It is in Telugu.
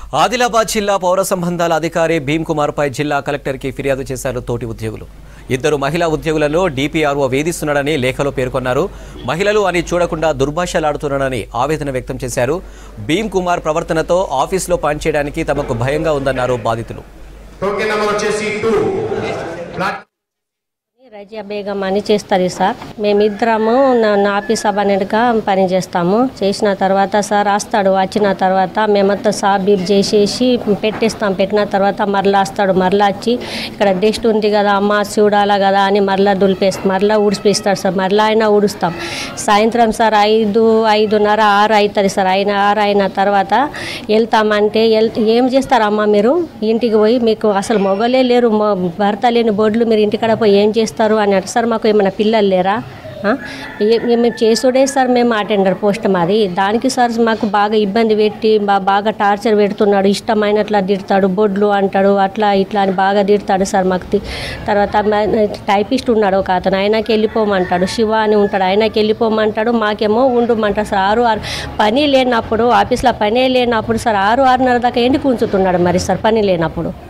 ఆదిలాబాద్ జిల్లా పౌర సంబంధాల అధికారి భీమ్ కుమార్ పై జిల్లా కలెక్టర్కి ఫిర్యాదు చేశారు తోటి ఉద్యోగులు ఇద్దరు మహిళా ఉద్యోగులను డిపిఆర్ఓ వేధిస్తున్నాడని లేఖలో పేర్కొన్నారు మహిళలు అని చూడకుండా దుర్భాషలాడుతున్నాడని ఆవేదన వ్యక్తం చేశారు భీమ్ కుమార్ ప్రవర్తనతో ఆఫీసులో పనిచేయడానికి తమకు భయంగా ఉందన్నారు బాధితులు టోకెన్ నెంబర్ వచ్చేసి టూ ప్లాట్ రజియా బేగం అని చేస్తుంది సార్ మేమిద్దరము నా నా ఆఫీస్ అబానెట్గా పని చేస్తాము చేసిన తర్వాత సార్ వస్తాడు వచ్చిన తర్వాత మేమంతా సాబీబ్ చేసేసి పెట్టేస్తాం పెట్టిన తర్వాత మరలా వస్తాడు మరలా వచ్చి ఇక్కడ డస్ట్ ఉంది కదా అమ్మ చూడాలా కదా అని మరలా దులిపేస్తాం మరలా ఊడిపిస్తాడు సార్ మరలా అయినా ఊడుస్తాం సాయంత్రం సార్ ఐదు ఐదున్నర ఆరు అవుతుంది సార్ అయిన ఆరు అయిన తర్వాత వెళ్తామంటే వెళ్ ఏం చేస్తారమ్మా మీరు ఇంటికి పోయి మీకు అసలు మొగలే లేరు మొ- భర్త లేని బొడ్లు మీరు ఇంటికాడ పోయి ఏం చేస్తారు అని అంటే సార్ మాకు ఏమైనా పిల్లలు లేరా ఆ? ఏ- మేము చేసుడే సార్ మేము అటెండర్ పోస్ట్ మాది దానికి సార్ మాకు బాగా ఇబ్బంది పెట్టి బా- బాగా టార్చర్ పెడుతున్నాడు ఇష్టమైనట్లా తిడతాడు బొడ్లు అంటాడు అట్లా ఇట్లా అని బాగా తిడతాడు సార్ మాకు తి- తర్వాత మ- టైపిస్ట్ ఉన్నాడు ఒక అతను ఆయనకి వెళ్ళిపోమంటాడు శివ అని ఉంటాడు ఆయనకి వెళ్ళిపోమంటాడు మాకేమో ఉండమంటాడు సార్ ఆరు ఆరు పని లేనప్పుడు ఆఫీస్లో పనే లేనప్పుడు సార్ ఆరు ఆరున్నర దాకా ఏంటి కూర్చుంటున్నాడు మరి సార్ పని లేనప్పుడు